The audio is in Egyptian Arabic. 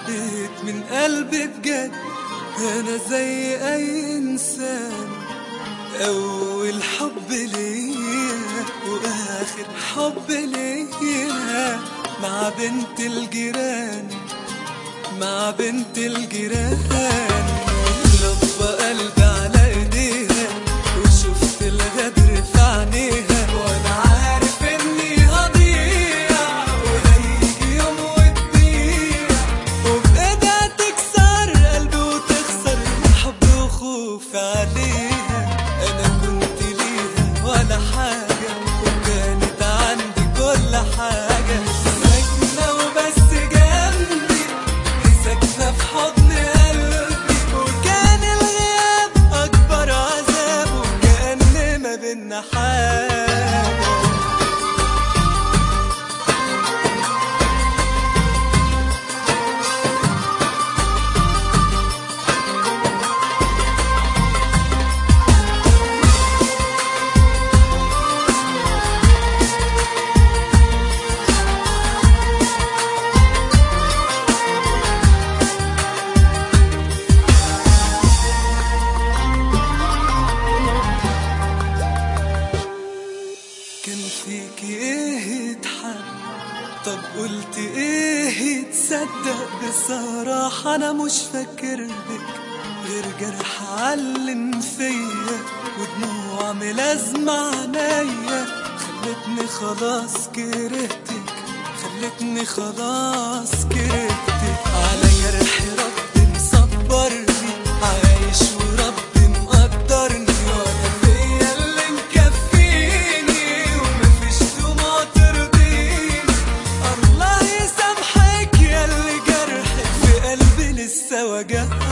حبيت من قلبي بجد انا زي اي انسان اول حب ليا واخر حب ليا مع بنت الجيران مع بنت الجيران لف قلبي على ايديها وشفت الغدر في عينيها وانا عارف اني هضيع وهيجي يوم وتضيع وبايدها تكسر قلبي وتخسر حب وخوف عليها انا كنت ليها ولا حاجه وكانت عندي كل حاجه ساكنه وبس جنبي ساكنه في حضن قلبي وكان الغياب اكبر عذاب وكان ما بينا حاجه كان فيك ايه يتحب طب قلت ايه تصدق بصراحة انا مش فاكر بك غير جرح علم فيا ودموع ملازمة عينيا خلتني خلاص كرهتك خلتني خلاص كرهتك على جرح ربي مصبرني عايش وربي مقدرني وانا فيا اللي مكفيني ومفيش دموع ترضيني الله يسامحك يا اللي جرحك في قلبي لسه وجعني